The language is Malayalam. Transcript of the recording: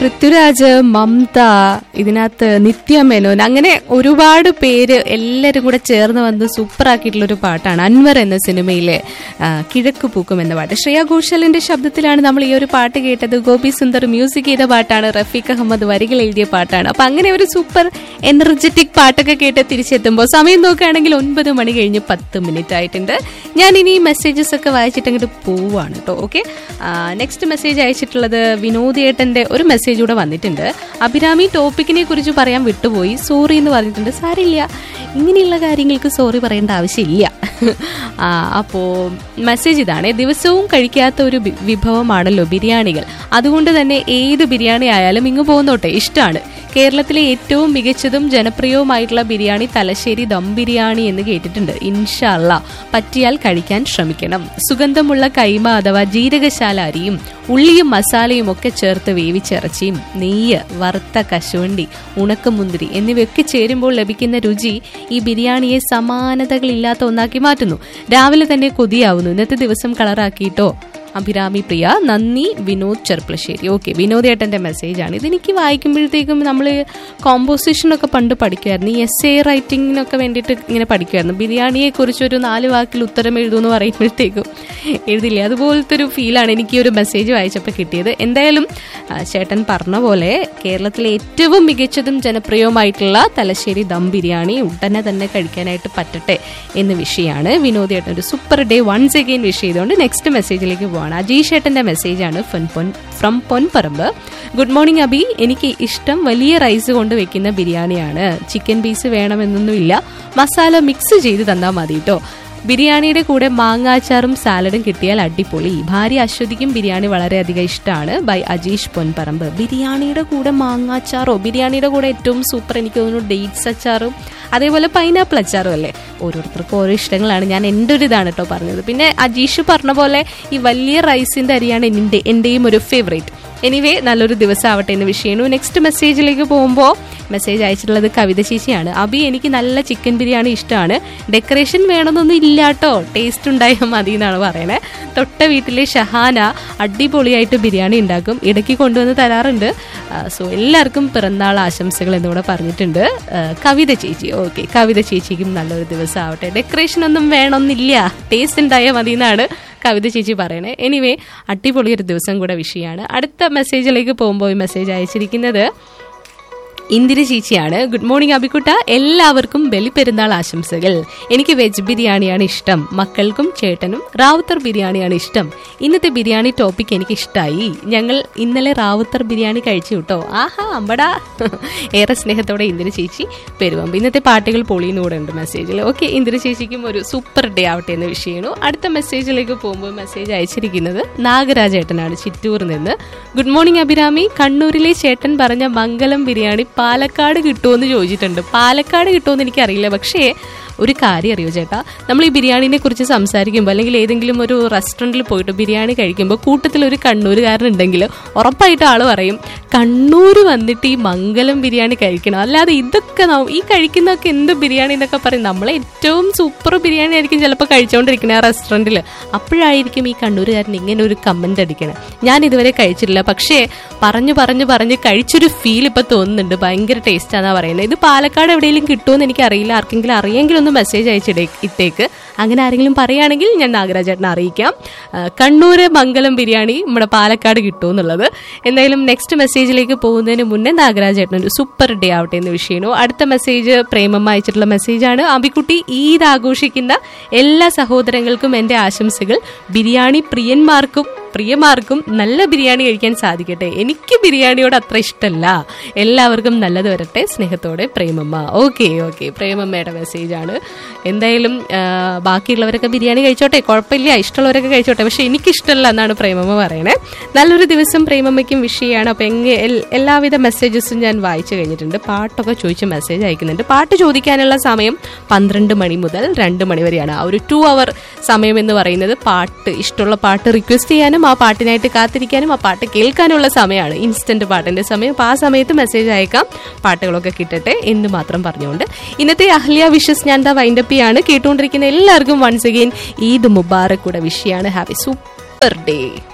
പൃഥ്വിരാജ് മമത ഇതിനകത്ത് നിത്യ മേനോൻ അങ്ങനെ ഒരുപാട് പേര് എല്ലാരും കൂടെ ചേർന്ന് വന്ന് സൂപ്പർ ആക്കിയിട്ടുള്ള ഒരു പാട്ടാണ് അൻവർ എന്ന സിനിമയിലെ ആ, കിഴക്ക് പൂക്കും എന്ന പാട്ട് ശ്രേയ ഘോഷലിന്റെ ശബ്ദത്തിലാണ് നമ്മൾ ഈ ഒരു പാട്ട് കേട്ടത് ഗോപി സുന്ദർ മ്യൂസിക് ചെയ്ത പാട്ടാണ് റഫീഖ് അഹമ്മദ് വരികൾ എഴുതിയ പാട്ടാണ് അപ്പൊ അങ്ങനെ ഒരു സൂപ്പർ എനർജറ്റിക് പാട്ടൊക്കെ കേട്ട് തിരിച്ചെത്തുമ്പോൾ സമയം നോക്കുകയാണെങ്കിൽ ഒൻപത് മണി കഴിഞ്ഞ് പത്ത് മിനിറ്റ് ആയിട്ടുണ്ട് ഞാൻ ഇനി മെസ്സേജസ് ഒക്കെ വായിച്ചിട്ട് അങ്ങോട്ട് പോവാണ് കേട്ടോ ഓക്കെ നെക്സ്റ്റ് മെസ്സേജ് അയച്ചിട്ടുള്ളത് വിനോദേട്ടന്റെ ഒരു മെസ്സേജ് കൂടെ വന്നിട്ടുണ്ട് അഭിരാമി ടോപ്പിക്കിനെ കുറിച്ച് പറയാൻ വിട്ടുപോയി സോറി എന്ന് പറഞ്ഞിട്ടുണ്ട് സാരില്ല ഇങ്ങനെയുള്ള കാര്യങ്ങൾക്ക് സോറി പറയേണ്ട ആവശ്യമില്ല ആ, അപ്പോ മെസ്സേജ് ഇതാണ് ദിവസവും കഴിക്കാത്ത ഒരു ബി- വിഭവമാണല്ലോ ബിരിയാണികൾ അതുകൊണ്ട് തന്നെ ഏത് ബിരിയാണി ആയാലും ഇങ്ങ് പോന്നോട്ടെ ഇഷ്ടമാണ് കേരളത്തിലെ ഏറ്റവും മികച്ചതും ജനപ്രിയവുമായിട്ടുള്ള ബിരിയാണി തലശ്ശേരി ദം ബിരിയാണി എന്ന് കേട്ടിട്ടുണ്ട് ഇൻഷാല്ല പറ്റിയാൽ കഴിക്കാൻ ശ്രമിക്കണം സുഗന്ധമുള്ള കൈമ അഥവാ ജീരകശാല അരിയും ഉള്ളിയും മസാലയും ഒക്കെ ചേർത്ത് വേവിച്ചിറച്ചിയും നെയ്യ് വറുത്ത കശുവണ്ടി ഉണക്കമുന്തിരി എന്നിവയൊക്കെ ചേരുമ്പോൾ ലഭിക്കുന്ന രുചി ഈ ബിരിയാണിയെ സമാനതകളില്ലാത്ത ഒന്നാക്കി മാറ്റുന്നു രാവിലെ തന്നെ കൊതിയാവുന്നു ഇന്നത്തെ ദിവസം കളറാക്കിയിട്ടോ അഭിരാമി പ്രിയ നന്ദി വിനോദ് ചെർപ്പളശ്ശേരി ഓക്കെ വിനോദ് ഏട്ടൻ്റെ മെസ്സേജാണ് ഇതെനിക്ക് വായിക്കുമ്പോഴത്തേക്കും നമ്മൾ കോമ്പോസിഷനൊക്കെ പണ്ട് പഠിക്കുമായിരുന്നു ഈ എസ് എ റൈറ്റിങ്ങിനൊക്കെ വേണ്ടിയിട്ട് ഇങ്ങനെ പഠിക്കുമായിരുന്നു ബിരിയാണിയെ കുറിച്ച് ഒരു നാല് വാക്കിൽ ഉത്തരം എഴുതുമെന്ന് പറയുമ്പോഴത്തേക്കും എഴുതില്ലേ അതുപോലത്തെ ഒരു ഫീലാണ് എനിക്ക് ഈ ഒരു മെസ്സേജ് വായിച്ചപ്പോൾ കിട്ടിയത് എന്തായാലും ആ, ചേട്ടൻ പറഞ്ഞ പോലെ കേരളത്തിലെ ഏറ്റവും മികച്ചതും ജനപ്രിയവുമായിട്ടുള്ള തലശ്ശേരി ദം ബിരിയാണി ഉടനെ തന്നെ കഴിക്കാനായിട്ട് പറ്റട്ടെ എന്ന വിഷയമാണ് വിനോദ് ഏട്ടൻ ഒരു super day once again wish ചെയ്തുകൊണ്ട് നെക്സ്റ്റ് മെസ്സേജിലേക്ക് പോവാണ് അജീഷ് ഏട്ടന്റെ മെസ്സേജാണ് ഫൺ പൊൻ from Ponparamb good morning Abi എനിക്ക് ഇഷ്ടം വലിയ റൈസ് കൊണ്ട് വെക്കുന്ന ബിരിയാണിയാണ് ചിക്കൻ പീസ് വേണമെന്നൊന്നുമില്ല മസാല മിക്സ് ചെയ്ത് തന്നാൽ മതി കേട്ടോ ബിരിയാണിയുടെ കൂടെ മാങ്ങാച്ചാറും സാലഡും കിട്ടിയാൽ അടിപൊളി ഭാര്യ അശ്വതിക്കും ബിരിയാണി വളരെയധികം ഇഷ്ടമാണ് ബൈ അജീഷ് പൊൻപറമ്പ് ബിരിയാണിയുടെ കൂടെ മാങ്ങാച്ചാറോ ബിരിയാണിയുടെ കൂടെ ഏറ്റവും സൂപ്പർ എനിക്ക് തോന്നുന്നു ഡേറ്റ്സ് അച്ചാറും അതേപോലെ പൈനാപ്പിൾ അച്ചാറും അല്ലേ ഓരോരുത്തർക്കും ഓരോ ഇഷ്ടങ്ങളാണ് ഞാൻ എൻ്റെ ഒരു ഇതാണ് കേട്ടോ പറഞ്ഞത് പിന്നെ അജീഷ് പറഞ്ഞ പോലെ ഈ വലിയ റൈസിന്റെ അരിയാണ് എൻ്റെ എൻ്റെയും ഒരു ഫേവറേറ്റ് എനിവേ നല്ലൊരു ദിവസം ആവട്ടെ എന്ന് വിഷയണു നെക്സ്റ്റ് മെസ്സേജിലേക്ക് പോകുമ്പോൾ മെസ്സേജ് അയച്ചിട്ടുള്ളത് കവിത ചേച്ചിയാണ് അബി എനിക്ക് നല്ല ചിക്കൻ ബിരിയാണി ഇഷ്ടമാണ് ഡെക്കറേഷൻ വേണമെന്നൊന്നും ഇല്ല കേട്ടോ ടേസ്റ്റ് ഉണ്ടായാൽ മതി എന്നാണ് പറയണേ തൊട്ട വീട്ടിലെ ഷഹാന അടിപൊളിയായിട്ട് ബിരിയാണി ഉണ്ടാക്കും ഇടയ്ക്ക് കൊണ്ടുവന്ന് തരാറുണ്ട് സോ എല്ലാവർക്കും പിറന്നാൾ ആശംസകൾ എന്നിവിടെ പറഞ്ഞിട്ടുണ്ട് ആ, കവിത ചേച്ചി ഓക്കെ കവിത ചേച്ചിക്കും നല്ലൊരു ദിവസം ആവട്ടെ ഡെക്കറേഷൻ ഒന്നും വേണമെന്നില്ല ടേസ്റ്റ് ഉണ്ടായാൽ മതി എന്നാണ് കവിത ചേച്ചി പറയണേ എനിവേ അടിപൊളി ഒരു ദിവസം കൂടെ വിഷയമാണ് അടുത്ത മെസ്സേജിലേക്ക് പോകുമ്പോൾ ഈ മെസ്സേജ് അയച്ചിരിക്കുന്നത് ഇന്ദിര ചേച്ചിയാണ് ഗുഡ് മോർണിംഗ് അബിക്കുട്ട എല്ലാവർക്കും ബലിപ്പെരുന്നാൾ ആശംസകൾ എനിക്ക് വെജ് ബിരിയാണിയാണ് ഇഷ്ടം മക്കൾക്കും ചേട്ടനും റാവുത്തർ ബിരിയാണിയാണ് ഇഷ്ടം ഇന്നത്തെ ബിരിയാണി ടോപ്പിക് എനിക്ക് ഇഷ്ടമായി ഞങ്ങൾ ഇന്നലെ റാവുത്തർ ബിരിയാണി കഴിച്ചു കേട്ടോ ആഹാ അമ്പടാ ഏറെ സ്നേഹത്തോടെ ഇന്ദിര ചേച്ചി പെരുവമ്പ് ഇന്നത്തെ പാട്ടുകൾ പൊളിയുന്നൂടെ ഉണ്ട് മെസ്സേജിൽ ഓക്കെ ഇന്ദിര ചേച്ചിക്കും ഒരു സൂപ്പർ ഡേ ആവട്ടെ എന്ന് വിഷയമാണ് അടുത്ത മെസ്സേജിലേക്ക് പോകുമ്പോൾ മെസ്സേജ് അയച്ചിരിക്കുന്നത് നാഗരാജേട്ടനാണ് ചിറ്റൂരിൽ നിന്ന് ഗുഡ് മോർണിംഗ് അഭിരാമി കണ്ണൂരിലെ ചേട്ടൻ പറഞ്ഞ മംഗലം ബിരിയാണി പാലക്കാട് കിട്ടുമെന്ന് ചോദിച്ചിട്ടുണ്ട് പാലക്കാട് കിട്ടുമെന്ന് എനിക്കറിയില്ല പക്ഷേ ഒരു കാര്യം അറിയോ ചേട്ടാ നമ്മൾ ഈ ബിരിയാണിനെ കുറിച്ച് സംസാരിക്കുമ്പോൾ അല്ലെങ്കിൽ ഏതെങ്കിലും ഒരു റെസ്റ്റോറൻറ്റിൽ പോയിട്ട് ബിരിയാണി കഴിക്കുമ്പോൾ കൂട്ടത്തിൽ ഒരു കണ്ണൂരുകാരനുണ്ടെങ്കിൽ ഉറപ്പായിട്ട് ആൾ പറയും കണ്ണൂർ വന്നിട്ട് ഈ മംഗലം ബിരിയാണി കഴിക്കണം അല്ലാതെ ഇതൊക്കെ ന- ഈ കഴിക്കുന്നതൊക്കെ എന്ത് ബിരിയാണി എന്നൊക്കെ പറയും നമ്മളെ ഏറ്റവും സൂപ്പർ ബിരിയാണി ആയിരിക്കും ചിലപ്പോൾ കഴിച്ചുകൊണ്ടിരിക്കുന്നത് ആ റെസ്റ്റോറൻറ്റിൽ അപ്പോഴായിരിക്കും ഈ കണ്ണൂരുകാരൻ ഇങ്ങനെ ഒരു കമന്റ് അടിക്കണം ഞാൻ ഇതുവരെ കഴിച്ചിട്ടില്ല പക്ഷേ പറഞ്ഞു പറഞ്ഞു പറഞ്ഞ് കഴിച്ചൊരു ഫീൽ ഇപ്പൊ തോന്നുന്നുണ്ട് ഭയങ്കര ടേസ്റ്റ് ആണെന്നാ പറയുന്നത് ഇത് പാലക്കാട് എവിടെയെങ്കിലും കിട്ടുമെന്ന് എനിക്ക് അറിയില്ല ആർക്കെങ്കിലും അറിയെങ്കിലും ഒന്ന് മെസ്സേജ് അയച്ചിടേ ഇട്ടേക്ക് അങ്ങനെ ആരെങ്കിലും പറയുകയാണെങ്കിൽ ഞാൻ നാഗരാജേട്ടനെ അറിയിക്കാം ആ, കണ്ണൂര് മംഗലം ബിരിയാണി നമ്മുടെ പാലക്കാട് കിട്ടുമെന്നുള്ളത് എന്തായാലും നെക്സ്റ്റ് മെസ്സേജിലേക്ക് പോകുന്നതിന് മുന്നേ നാഗരാജേട്ടൻ ഒരു സൂപ്പർ ഡേ ആവട്ടെ എന്ന് വിഷയണു അടുത്ത മെസ്സേജ് പ്രേമമ്മ അയച്ചിട്ടുള്ള മെസ്സേജാണ് അബിക്കുട്ടി ഈദ് ആഘോഷിക്കുന്ന എല്ലാ സഹോദരങ്ങൾക്കും എൻ്റെ ആശംസകൾ ബിരിയാണി പ്രിയന്മാർക്കും പ്രിയമാർക്കും നല്ല ബിരിയാണി കഴിക്കാൻ സാധിക്കട്ടെ എനിക്ക് ബിരിയാണിയോട് അത്ര ഇഷ്ടമല്ല എല്ലാവർക്കും നല്ലത് വരട്ടെ സ്നേഹത്തോടെ പ്രേമമ്മ ഓക്കെ ഓക്കെ പ്രേമമ്മയുടെ മെസ്സേജാണ് എന്തായാലും ആ, ബാക്കിയുള്ളവരൊക്കെ ബിരിയാണി കഴിച്ചോട്ടെ കുഴപ്പമില്ല ഇഷ്ടമുള്ളവരൊക്കെ കഴിച്ചോട്ടെ പക്ഷെ എനിക്കിഷ്ടമല്ല എന്നാണ് പ്രേമമ്മ പറയണേ നല്ലൊരു ദിവസം പ്രേമമ്മയ്ക്കും വിഷയമാണ് അപ്പം എങ്ങ എൽ- എല്ലാവിധ മെസ്സേജസും ഞാൻ വായിച്ചു കഴിഞ്ഞിട്ടുണ്ട് പാട്ടൊക്കെ ചോദിച്ച് മെസ്സേജ് അയക്കുന്നുണ്ട് പാട്ട് ചോദിക്കാനുള്ള സമയം പന്ത്രണ്ട് മണി മുതൽ രണ്ട് മണി വരെയാണ് ആ ഒരു ടു അവർ സമയം എന്ന് പറയുന്നത് പാട്ട് ഇഷ്ടമുള്ള പാട്ട് റിക്വസ്റ്റ് ചെയ്യാനും ആ പാട്ടിനായിട്ട് കാത്തിരിക്കാനും ആ പാട്ട് കേൾക്കാനുള്ള സമയമാണ് ഇൻസ്റ്റന്റ് പാട്ടിന്റെ സമയം അപ്പോൾ ആ സമയത്ത് മെസ്സേജ് അയക്കാം പാട്ടുകളൊക്കെ കിട്ടട്ടെ എന്ന് മാത്രം പറഞ്ഞുകൊണ്ട് ഇന്നത്തെ അഹ്ലിയ വിഷസ് ഞാൻ ദ വൈൻഡപ്പിയാണ് കേട്ടുകൊണ്ടിരിക്കുന്ന എല്ലാവർക്കും വൺസ് അഗെയിൻ ഈദ് മുബാറക് കൂടെ വിഷയാണ് ഹാപ്പി സൂപ്പർ ഡേ